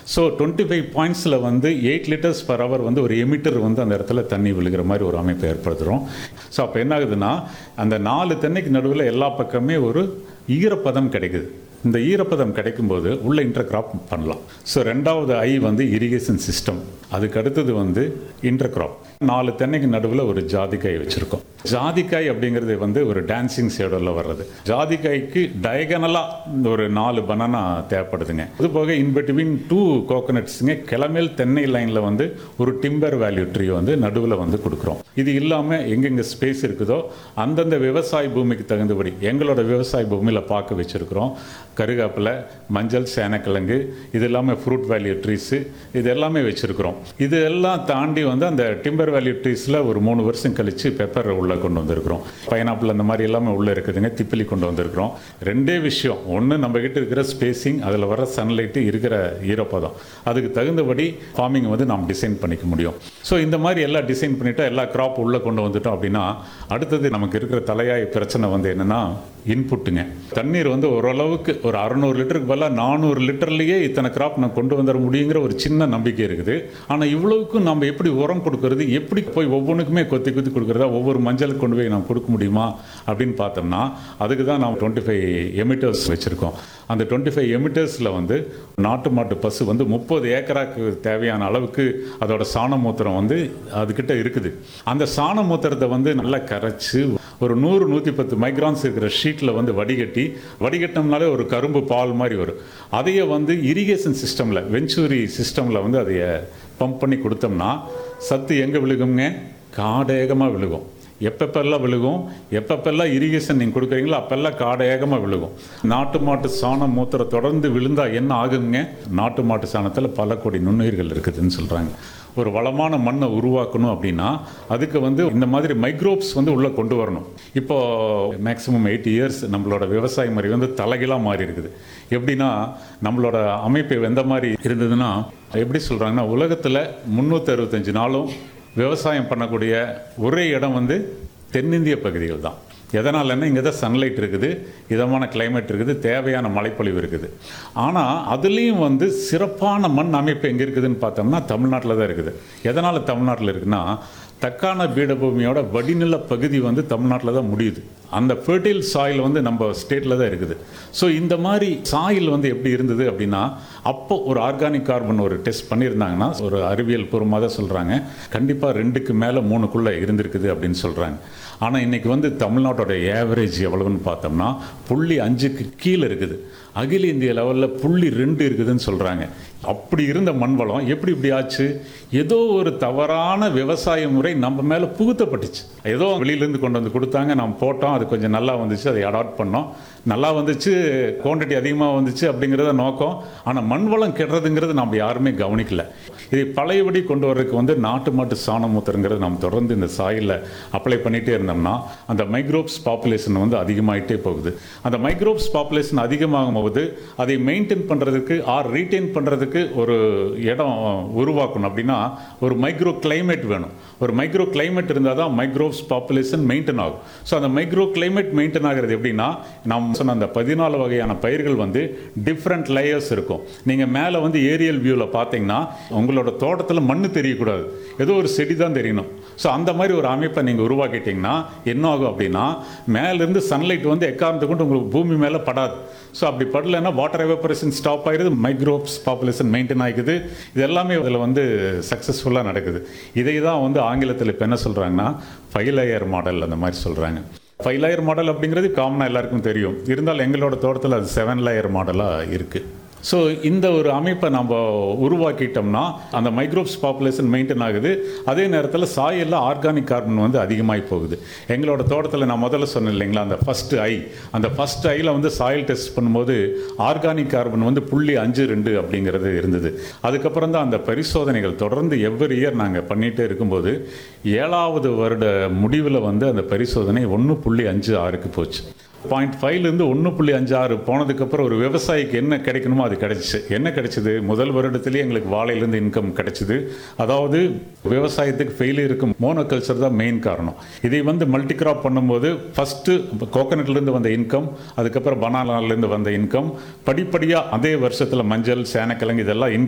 so twenty five பாயிண்ட்ஸில் வந்து eight litres per hour வந்து ஒரு எமிட்டர் வந்து அந்த இடத்துல தண்ணி விழுகிற மாதிரி ஒரு அமைப்பை ஏற்படுத்துகிறோம் ஸோ அப்போ என்ன ஆகுதுன்னா அந்த நாலு தென்னைக்கு நடுவில் எல்லா பக்கமே ஒரு ஈரப்பதம் கிடைக்குது இந்த ஈரப்பதம் கிடைக்கும்போது உள்ள இன்டர் கிராப் பண்ணலாம் ஸோ ரெண்டாவது ஐ வந்து இரிகேஷன் சிஸ்டம் அதுக்கு அடுத்தது வந்து இன்டர் கிராப் நாலு தென்னைக்கு நடுவில் ஒரு ஜாதிக்காய் வச்சுருக்கோம் ஜாதிக்காய் அப்படிங்கிறது வந்து ஒரு டான்சிங் ஷேடோவில் வர்றது ஜாதிக்காய்க்கு டயகனலாக ஒரு நாலு பனானா தேவைப்படுதுங்க அது போக இன் பிட்வீன் டூ கோகனட்ஸுங்க கிளமேல் தென்னை லைனில் வந்து ஒரு டிம்பர் வேல்யூ ட்ரீ வந்து நடுவில் வந்து கொடுக்குறோம் இது இல்லாமல் எங்கெங்கே ஸ்பேஸ் இருக்குதோ அந்தந்த விவசாய பூமிக்கு தகுந்தபடி எங்களோட விவசாய பூமியில் பார்க்க வச்சுருக்கிறோம் கருகாப்பில் மஞ்சள் சேனக்கிழங்கு இது எல்லாமே ஃப்ரூட் வேல்யூ ட்ரீஸு இது எல்லாமே வச்சுருக்கிறோம் இது எல்லாம் தாண்டி வந்து அந்த டிம்பர் வேல்யூ ட்ரீஸில் ஒரு மூணு வருஷம் கழித்து பெப்பர் உள்ளே கொண்டு வந்திருக்கிறோம் பைனாப்பிள் அந்த மாதிரி எல்லாமே உள்ளே இருக்குதுங்க திப்பிலி கொண்டு வந்திருக்கிறோம் ரெண்டே விஷயம் ஒன்று நம்ம கிட்ட இருக்கிற ஸ்பேசிங் அதில் வர சன்லைட்டு இருக்கிற ஈரப்பதம் அதுக்கு தகுந்தபடி ஃபார்மிங் வந்து நாம் டிசைன் பண்ணிக்க முடியும் ஸோ இந்த மாதிரி எல்லாம் டிசைன் பண்ணிட்டா எல்லா கிராப் உள்ளே கொண்டு வந்துட்டோம் அப்படின்னா அடுத்தது நமக்கு இருக்கிற தலையாய பிரச்சனை வந்து என்னென்னா இன்புட்டுங்க தண்ணீர் வந்து ஓரளவுக்கு ஒரு அறநூறு லிட்டருக்கு பதிலாக நானூறு லிட்டர்லேயே இத்தனை கிராப் நான் கொண்டு வந்துட முடியுங்கிற ஒரு சின்ன நம்பிக்கை இருக்குது ஆனால் இவ்வளவுக்கும் நம்ம எப்படி உரம் கொடுக்கறது எப்படி போய் ஒவ்வொன்றுக்குமே கொத்தி கொத்தி கொடுக்குறதா ஒவ்வொரு மஞ்சளுக்கு கொண்டு போய் நம்ம கொடுக்க முடியுமா அப்படின்னு பார்த்தோம்னா அதுக்கு தான் நாம் டுவெண்ட்டி ஃபைவ் எமிட்டர்ஸ் வச்சுருக்கோம் அந்த டுவெண்ட்டி ஃபைவ் எமிட்டர்ஸில் வந்து நாட்டு மாட்டு பசு வந்து முப்பது ஏக்கராக்கு தேவையான அளவுக்கு அதோட சாண மூத்திரம் வந்து அதுக்கிட்ட இருக்குது அந்த சாண மூத்திரத்தை வந்து நல்லா கரைச்சி ஒரு நூறு நூற்றி பத்து மைக்ரான்ஸ் இருக்கிற ஷீட்டில் வந்து வடிகட்டி வடிகட்டினோம்னாலே ஒரு கரும்பு பால் மாதிரி வரும் அதையே வந்து இரிகேஷன் சிஸ்டமில் வெஞ்சூரி சிஸ்டமில் வந்து அதைய பம்ப் பண்ணி கொடுத்தோம்னா சத்து எங்கே விழுகுங்க காடேகமாக விழுகும் எப்பப்பெல்லாம் விழுகும் எப்பப்பெல்லாம் இரிகேஷன் நீங்கள் கொடுக்குறீங்களோ அப்பெல்லாம் காடேகமாக விழுகும் நாட்டு மாட்டு சாணம் மூத்திரம் தொடர்ந்து விழுந்தா என்ன ஆகுங்க நாட்டு மாட்டு சாணத்தில் பல கோடி நுண்ணுயிர்கள் இருக்குதுன்னு சொல்கிறாங்க ஒரு வளமான மண்ணை உருவாக்கணும் அப்படின்னா அதுக்கு வந்து இந்த மாதிரி மைக்ரோப்ஸ் வந்து உள்ளே கொண்டு வரணும் இப்போ மேக்ஸிமம் எயிட் இயர்ஸ் நம்மளோட விவசாய முறை வந்து தலைகீழாக மாறி இருக்குது எப்படின்னா நம்மளோட அமைப்பு எந்த மாதிரி இருந்ததுன்னா எப்படி சொல்கிறாங்கன்னா உலகத்தில் முந்நூற்றி அறுபத்தஞ்சு நாளும் விவசாயம் பண்ணக்கூடிய ஒரே இடம் வந்து தென்னிந்திய பகுதிகள் தான் எதனாலன்னா இங்கே தான் சன்லைட் இருக்குது இதமான கிளைமேட் இருக்குது தேவையான மழைப்பொழிவு இருக்குது ஆனால் அதுலேயும் வந்து சிறப்பான மண் அமைப்பு எங்கே இருக்குதுன்னு பார்த்தோம்னா தமிழ்நாட்டில் தான் இருக்குது எதனால் தமிழ்நாட்டில் இருக்குன்னா தக்கான பீடபூமியோட வடிநில பகுதி வந்து தமிழ்நாட்டில் தான் முடியுது அந்த ஃபெர்டைல் சாயில் வந்து நம்ம ஸ்டேட்டில் தான் இருக்குது ஸோ இந்த மாதிரி சாயில் வந்து எப்படி இருந்தது அப்படின்னா அப்போ ஒரு ஆர்கானிக் கார்பன் ஒரு டெஸ்ட் பண்ணியிருந்தாங்கன்னா ஒரு அறிவியல் பூர்வமாக தான் சொல்கிறாங்க கண்டிப்பாக ரெண்டுக்கு மேலே மூணுக்குள்ளே இருந்திருக்குது அப்படின்னு சொல்கிறாங்க ஆனால் இன்றைக்கி வந்து தமிழ்நாட்டோட ஏவரேஜ் எவ்வளவுன்னு பார்த்தோம்னா புள்ளி அஞ்சுக்கு கீழே இருக்குது அகில இந்திய லெவலில் புள்ளி ரெண்டு இருக்குதுன்னு சொல்கிறாங்க அப்படி இருந்த மண் வளம் எப்படி இப்படி ஆச்சு ஏதோ ஒரு தவறான விவசாய முறை நம்ம மேலே புகுத்தப்பட்டுச்சு ஏதோ வெளியிலேருந்து கொண்டு வந்து கொடுத்தாங்க நம்ம போட்டோம் அது கொஞ்சம் நல்லா வந்துச்சு அதை அடாப்ட் பண்ணோம் நல்லா வந்துச்சு குவான்டிட்டி அதிகமாக வந்துச்சு அப்படிங்கிறத நோக்கம் ஆனால் மண் வளம் கெடுறதுங்கிறது நம்ம யாருமே கவனிக்கல இதை பழையபடி கொண்டு வர்றதுக்கு வந்து நாட்டு மாட்டு சாணம் மூத்திரங்கிறது நம்ம தொடர்ந்து இந்த சாயிலில் அப்ளை பண்ணிகிட்டே இருந்தோம்னா அந்த மைக்ரோப்ஸ் பாப்புலேஷன் வந்து அதிகமாகிட்டே போகுது அந்த மைக்ரோப்ஸ் பாப்புலேஷன் அதிகமாகும் போது அதை மெயின்டைன் பண்ணுறதுக்கு ஆர் ரீட்டைன் பண்ணுறதுக்கு ஒரு இடம் உருவாக்கணும் அப்படின்னா ஒரு மைக்ரோ கிளைமேட் வேணும் ஒரு மைக்ரோ கிளைமேட் இருந்தால் தான் மைக்ரோப்ஸ் பாப்புலேஷன் மெயின்டைன் ஆகும் ஸோ அந்த மைக்ரோ கிளைமேட் மெயின்டைன் ஆகிறது எப்படின்னா நாம் சொன்ன அந்த பதினாலு வகையான பயிர்கள் வந்து டிஃப்ரெண்ட் லேயர்ஸ் இருக்கும் நீங்கள் மேலே வந்து ஏரியல் வியூவில் பார்த்தீங்கன்னா உங்களோட தோட்டத்தில் மண் தெரியக்கூடாது ஏதோ ஒரு செடி தான் தெரியணும் ஸோ அந்த மாதிரி ஒரு அமைப்பை நீங்கள் உருவாக்கிட்டீங்கன்னா என்ன ஆகும் அப்படின்னா மேலேருந்து சன்லைட் வந்து எக்காரணத்தை கொண்டு உங்களுக்கு பூமி மேலே படாது ஸோ அப்படி படலைன்னா வாட்டர் எவாபரேஷன் ஸ்டாப் ஆகிடுது மைக்ரோப்ஸ் பாப்புலேஷன் மெயின்டைன் ஆகிக்குது இது எல்லாமே இதில் வந்து சக்ஸஸ்ஃபுல்லாக நடக்குது இதை தான் வந்து ஆங்கிலத்தில் இப்போ என்ன சொல்கிறாங்கன்னா ஃபைவ் லேயர் மாடல் அந்த மாதிரி சொல்கிறாங்க ஃபைவ் லேயர் மாடல் அப்படிங்கிறது காமனாக எல்லாருக்கும் தெரியும் இருந்தாலும் எங்களோட தோட்டத்தில் அது செவன் லேயர் மாடலாக இருக்குது ஸோ இந்த ஒரு அமைப்பை நம்ம உருவாக்கிட்டோம்னா அந்த மைக்ரோப்ஸ் பாப்புலேஷன் மெயின்டைன் ஆகுது அதே நேரத்தில் சாயலில் ஆர்கானிக் கார்பன் வந்து அதிகமாகி போகுது எங்களோட தோட்டத்தில் நான் முதல்ல சொன்னேன் இல்லைங்களா அந்த ஃபஸ்ட்டு ஐ அந்த ஃபஸ்ட் ஐயில் வந்து சாயில் டெஸ்ட் பண்ணும்போது ஆர்கானிக் கார்பன் வந்து புள்ளி அஞ்சு ரெண்டு அப்படிங்கிறது இருந்தது அதுக்கப்புறம் தான் அந்த பரிசோதனைகள் தொடர்ந்து எவ்வரி இயர் நாங்கள் பண்ணிகிட்டே இருக்கும்போது ஏழாவது வருட முடிவில் வந்து அந்த பரிசோதனை ஒன்று புள்ளி அஞ்சு ஆறுக்கு போச்சு பாயிண்ட் ஃபைவ்லேருந்து ஒன்று புள்ளி அஞ்சு ஆறு போனதுக்கப்புறம் ஒரு விவசாயிக்கு என்ன கிடைக்கணுமோ அது கிடைச்சிச்சு என்ன கிடைச்சிது முதல் வருடத்துலேயே எங்களுக்கு வாழையிலேருந்து இன்கம் கிடைச்சிது அதாவது விவசாயத்துக்கு ஃபெயிலியருக்கு மோனோகல்ச்சர் தான் மெயின் காரணம் இதை வந்து மல்டி கிராப் பண்ணும்போது ஃபஸ்ட்டு கோகனட்லேருந்து வந்த இன்கம் அதுக்கப்புறம் பனானாலேருந்து வந்த இன்கம் படிப்படியாக அதே வருஷத்தில் மஞ்சள் சேனக்கிழங்கு இதெல்லாம் இன்கம்